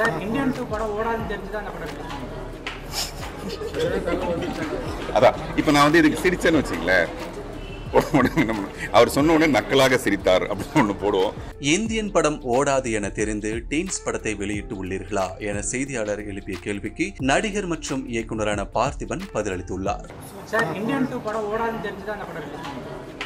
Sir Indian two படம் ஓடாதுன்னு தெரிஞ்சு தான் அந்த படம் release பண்ணீங்க. அதான் இப்போ நான் வந்து இதுக்கு சிரிச்சேன்னு வச்சுங்களேன் உடனே நம்ம- அவர் சொன்ன உடனே நக்கலாக சிரித்தார் அப்படின்னு ஒன்று போடுவோம் இந்தியன் படம் ஓடாது என தெரிந்து டீன்ஸ் படத்தை வெளியிட்டு உள்ளீர்களா என செய்தியாளர் எழுப்பிய கேள்விக்கு நடிகர் மற்றும் இயக்குனரான பார்த்திபன் பதிலளித்துள்ளார் சார் இந்தியன் டூ படம் ஓடாதுன்னு தெரிஞ்சு தான் அந்த படம் release பண்ணீங்க.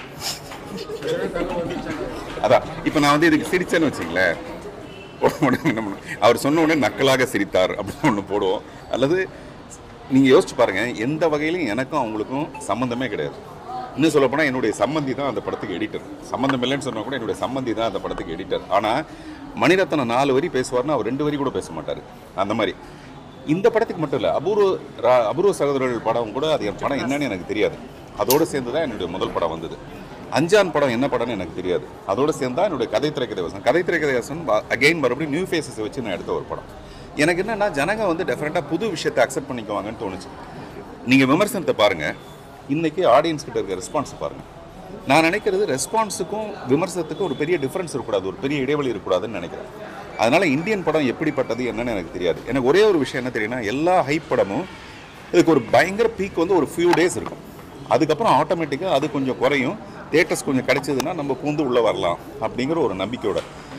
அதான் இப்போ நான் வந்து இதுக்கு சிரிச்சேன்னு வச்சுங்களேன் உடனே நம்ம- அவர் சொன்ன உடனே நக்கலாக சிரித்தார் அப்படின்னு ஒன்று போடுவோம் அல்லது நீங்கள் யோசிச்சு பாருங்க எந்த வகையிலும் எனக்கும் அவங்களுக்கும் சம்மந்தமே கிடையாது இன்னும் சொல்லப் போனால் என்னுடைய சம்மந்தி தான் அந்த படத்துக்கு எடிட்டர் சம்மந்தம் இல்லைன்னு சொன்னா கூட என்னுடைய சம்மந்தி தான் அந்த படத்துக்கு எடிட்டர் ஆனால் மணிரத்னம் நாலு வரி பேசுவார்னா அவர் ரெண்டு வரி கூட பேச மாட்டார் அந்த மாதிரி இந்த படத்துக்கு மட்டும் இல்லை அபூர்வ ரா- அபூர்வ சகோதரர்கள் படம் கூட அது என் படம் என்னன்னு எனக்கு தெரியாது அதோடு சேர்ந்து தான் என்னுடைய முதல் படம் வந்தது அஞ்சான் படம் என்ன படம்னு எனக்கு தெரியாது அதோடு சேர்ந்து தான் என்னுடைய கதை திரைக்கதை வசனம் கதை திரைக்கதை வசனம் அகைன் மறுபடியும் நியூ ஃபேஸஸை வச்சு நான் எடுத்த ஒரு படம் எனக்கு என்னன்னா ஜனங்க வந்து டெஃபரெண்ட்டாக புது விஷயத்தை அக்செப்ட் பண்ணிக்குவாங்கன்னு தோணுச்சு நீங்கள் விமர்சனத்தை பாருங்கள் இன்னைக்கு ஆடியன்ஸ் கிட்ட இருக்க ரெஸ்பான்ஸ் பாருங்கள் நான் நினைக்கிறது ரெஸ்பான்ஸுக்கும் விமர்சனத்துக்கும் ஒரு பெரிய டிஃப்ரென்ஸ் இருக்கக்கூடாது ஒரு பெரிய இடைவெளி இருக்கக்கூடாதுன்னு நினைக்கிறேன் அதனால இந்தியன் படம் எப்படிப்பட்டது என்னன்னு எனக்கு தெரியாது எனக்கு ஒரே ஒரு விஷயம் என்ன தெரியும்னா எல்லா ஹைப் படமும் இதுக்கு ஒரு பயங்கர பீக் வந்து ஒரு ஃபியூ டேஸ் இருக்கும் அதுக்கப்புறம் ஆட்டோமேட்டிக்காக அது கொஞ்சம் குறையும் தேட்டர்ஸ் கொஞ்சம் கிடைச்சதுன்னா நம்ம பூந்து உள்ளே வரலாம் அப்படிங்கிற ஒரு நம்பிக்கையோட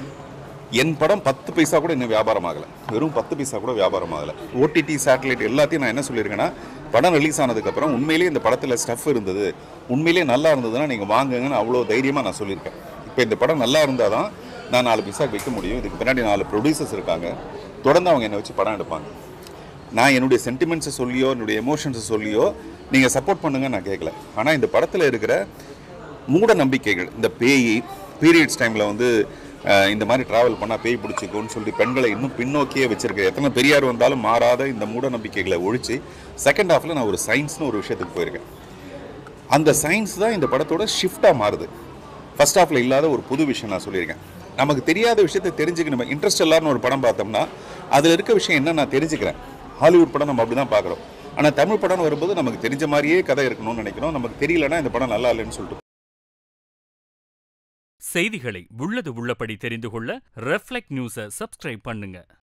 என் படம் பத்து பைசா கூட இன்னும் வியாபாரம் ஆகலை வெறும் பத்து பைசா கூட வியாபாரம் ஆகலை ஓடிடி சேட்டலைட் எல்லாத்தையும் நான் என்ன சொல்லியிருக்கேன்னா படம் ரிலீஸ் ஆனதுக்கப்புறம் உண்மையிலேயே இந்த படத்தில் ஸ்டஃப் இருந்தது உண்மையிலேயே நல்லா இருந்ததுன்னா நீங்கள் வாங்குங்கன்னு அவ்வளோ தைரியமாக நான் சொல்லியிருக்கேன் இப்போ இந்த படம் நல்லா இருந்தால் தான் நான் நாலு பைசா வைக்க முடியும் இதுக்கு பின்னாடி நாலு ப்ரொடியூசர்ஸ் இருக்காங்க தொடர்ந்து அவங்க என்னை வச்சு படம் எடுப்பாங்க நான் என்னுடைய சென்டிமெண்ட்ஸை சொல்லியோ என்னுடைய எமோஷன்ஸை சொல்லியோ நீங்கள் சப்போர்ட் பண்ணுங்க நான் கேட்கல ஆனால் இந்த படத்தில் இருக்கிற மூட நம்பிக்கைகள் இந்த பேய் பீரியட்ஸ் டைமில் வந்து அஹ், இந்த மாதிரி ட்ராவல் பண்ணால் பேய் பிடிச்சிக்கும்னு சொல்லி பெண்களை இன்னும் பின்னோக்கியே வச்சிருக்க எத்தனை பெரியார் வந்தாலும் மாறாத இந்த மூட நம்பிக்கைகளை ஒழிச்சு செகண்ட் ஹாஃபில் நான் ஒரு சயின்ஸ்னு ஒரு விஷயத்துக்கு போயிருக்கேன் அந்த சயின்ஸ் தான் இந்த படத்தோட ஷிஃப்டாக மாறுது ஃபர்ஸ்ட் ஹாஃபில் இல்லாத ஒரு புது விஷயம் நான் சொல்லியிருக்கேன் நமக்கு தெரியாத விஷயத்தை தெரிஞ்சுக்கணும் இன்ட்ரெஸ்ட் எல்லாரும் ஒரு படம் பார்த்தோம்னா அதில் இருக்க விஷயம் என்ன நான் தெரிஞ்சுக்கிறேன் ஹாலிவுட் படம் நம்ம அப்படி தான் பார்க்குறோம் ஆனால் தமிழ் படம் வரும்போது நமக்கு தெரிஞ்ச மாதிரியே கதை இருக்கணும்னு நினைக்கிறோம் நமக்கு தெரியலனா இந்த படம் நல்லா இல்லைன்னு சொல்லிட்டு செய்திகளை உள்ளது உள்ளபடி தெரிந்து கொள்ள ரெஃப்ளெக்ட் நியூஸை சப்ஸ்கிரைப் பண்ணுங்க